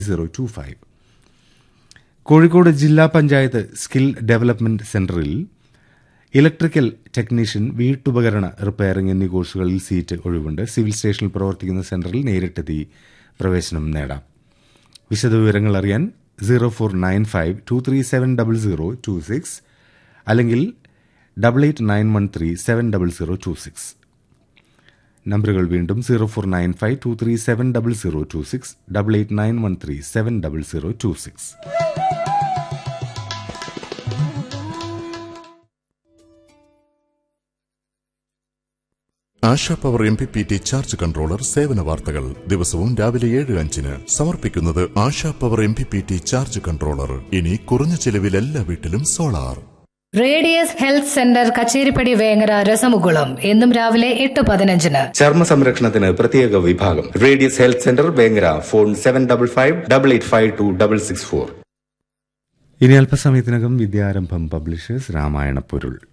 zero to five Kozhikode ജില്ലാ panchayat skill development സെന്ററിൽ electrical technician വീട്ടുപകരണ റിപ്പയറിംഗ് എന്നീ കോഴ്സുകളിൽ സീറ്റ് ഒഴിവുണ്ട് സിവിൽ സ്റ്റേഷനിൽ പ്രവർത്തിക്കുന്ന സെന്ററിൽ നേരിട്ടെത്തി പ്രവേശനം നേടാം വിശദവിവരങ്ങൾ അറിയാൻ zero four nine five two three seven double zero two six അല്ലെങ്കിൽ double eight nine one three seven double zero two six നമ്പറുകൾ വീണ്ടും zero four nine five two three seven double zero two six double eight nine one three seven double zero two six Asha power M P P T charge controller സേവന വാർത്തകൾ ദിവസവും രാവിലെ ഏഴ് അഞ്ചിന് സമർപ്പിക്കുന്നത് Asha power M P P T charge controller ഇനി കുറഞ്ഞ ചെലവിൽ എല്ലാ വീട്ടിലും solar radius health centre Kacheripadi Vengara രസമുകുളം എന്നും രാവിലെ എട്ട് പതിനഞ്ചിന് ചർമ്മ സംരക്ഷണത്തിന് പ്രത്യേക വിഭാഗം radius health centre Vengara phone seven double five double eight five two double six four ഇനി അല്പസമയത്തിനകം വിദ്യാരംഭം പബ്ലിഷേഴ്സ് രാമായണ പൊരുൾ